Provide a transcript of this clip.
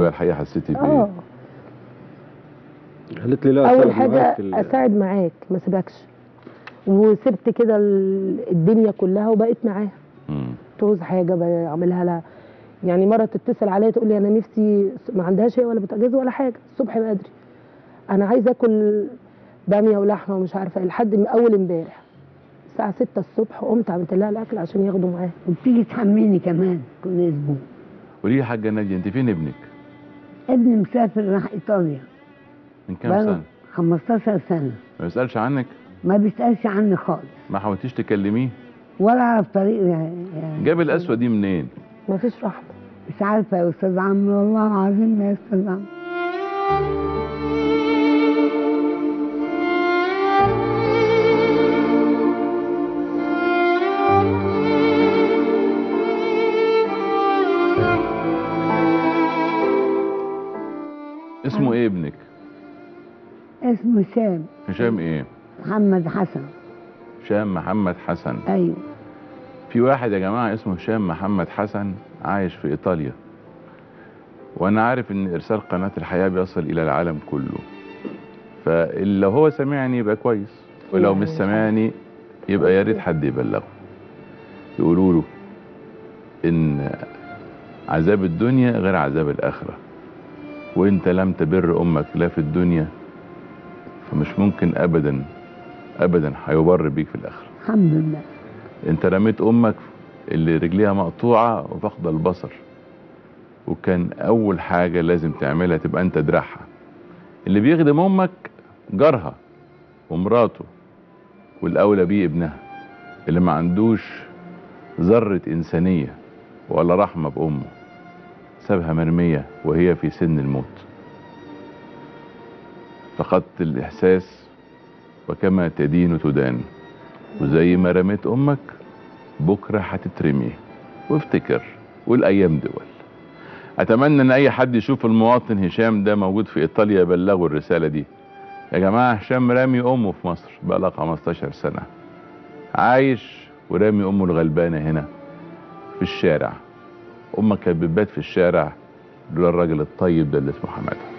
بقى الحقيقه حسيتي بايه اه قالت لي لا اول أساعد حاجه معاك في ال- اساعد معاك ما سيبكش وسبت كده ال- الدنيا كلها وبقيت معاها مم. تعوز حاجه بعملها لها يعني مره تتصل عليا تقول لي انا نفسي ما عندهاش هي ولا بتجهز ولا حاجه الصبح بدري انا عايزه اكل باميه ولحمه ومش عارفه ايه لحد من اول امبارح الساعه 6 الصبح قمت عملت لها الاكل عشان ياخدوا معاها وبتيجي تحميني كمان كل اسبوع قولي لي يا حاجه ناديه انت فين ابنك ابني مسافر راح ايطاليا من كام بقاله سنه 15 سنه ما بيسالش عنك ما بيسالش عني خالص ما حاولتيش تكلميه ولا اعرف طريقه يعني جاب القسوه دي منين ما فيش رحمه مش عارفه يا استاذ عمرو والله العظيم يا استاذ عمرو اسمه ايه ابنك اسمه هشام هشام ايه محمد حسن هشام محمد حسن ايوه في واحد يا جماعه اسمه هشام محمد حسن عايش في ايطاليا وانا عارف ان ارسال قناه الحياه بيصل الى العالم كله فلو هو سمعني يبقى كويس ولو مش سامعني يبقى يا ريت حد يبلغه يقولوا له ان عذاب الدنيا غير عذاب الاخره وانت لم تبر امك لا في الدنيا فمش ممكن ابدا ابدا هيبر بيك في الاخره الحمد لله انت رميت امك اللي رجليها مقطوعه وفاقده البصر وكان اول حاجه لازم تعملها تبقى انت دراعها اللي بيخدم امك جارها ومراته والاولى بيه ابنها اللي ما عندوش ذره انسانيه ولا رحمه بامه سابها مرميه وهي في سن الموت فقدت الاحساس وكما تدين تدان وزي ما رميت امك بكره هتترمي وافتكر والايام دول اتمنى ان اي حد يشوف المواطن هشام ده موجود في ايطاليا يبلغوا الرساله دي يا جماعه هشام رامي امه في مصر بقى 15 سنه عايش ورامي امه الغلبانه هنا في الشارع امك كانت بتبات في الشارع لولا الراجل الطيب ده اللي اسمه حماده